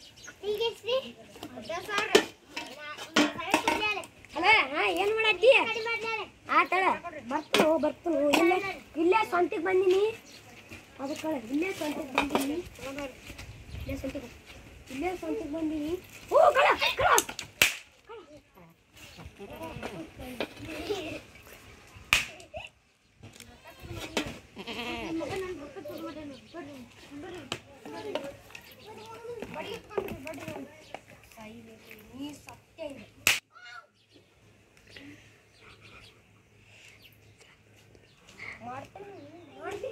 ಅಲ್ಲ ಹಾ ಏನ್ ಮಾಡತ್ತಿ ಆತಳ ಬರ್ತನು ಬರ್ತನು ಇಲ್ಲೇ ಇಲ್ಲೇ ಸ್ವಂತಿಗೆ ಬಂದಿನಿ ಅದಕ್ಕಳ ಇಲ್ಲೇ ಸ್ವಂತಿಗೆ ಬಂದಿನಿ ಇಲ್ಲೇ ಸ್ವಂತಿಗೆ ಇಲ್ಲೇ ಸ್ವಂತಿಗೆ ಬಂದಿನಿ ಓ ಕಳ ಕಳ ನೀ ಸತ್ಯ ಇದೆ ಮಾಡ್ತೀನಿ ಮಾಡ್ತೀನಿ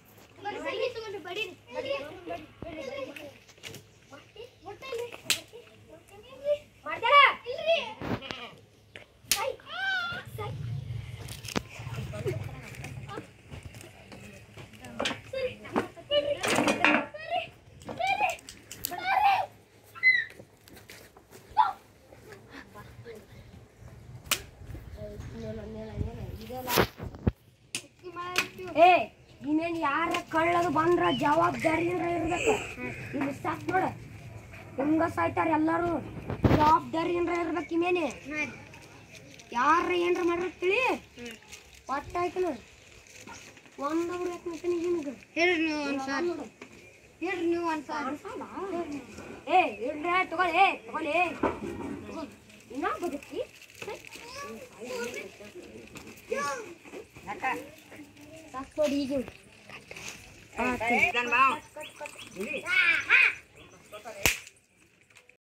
ಮಾಡ್ತಾರ ಏ ಇನ್ನೇನ್ ಯಾರ ಕಳ್ಳದು ಬಂದ್ರ ಜವಾಬ್ದಾರಿ ಇರ್ಬೇಕು ಇಲ್ಲಿ ಸಾಕ್ ನೋಡ ಹಿಂಗ ಸಾಯ್ತಾರ ಎಲ್ಲಾರು ಜವಾಬ್ದಾರಿ ಇರ್ಬೇಕು ಇನ್ನೇನೆ ಯಾರ ಏನ್ರ ಮಾಡ್ರ ತಿಳಿ ಒಟ್ಟ ಆಯ್ತು ನೋಡು ಒಂದವ್ರು ಯಾಕೆ ನಿಂತಾನೆ ನಿಮ್ಗೆ ಹೇಳ್ರಿ ನೀವು ಒಂದ್ಸಾರಿ ಹೇಳ್ರಿ ನೀವು ಒಂದ್ಸಾರಿ ಏ ಇಡ್ರೆ ತಗೊಳ್ಳಿ ಏ ತಗೊಳ್ಳಿ ತಗೋ. ಇನ್ನ ಬದುಕಿ ಸಾಕ್ ನೋಡಿ ಈಗ ಇದನ್ ಬಾ. ಇಲ್ಲಿ.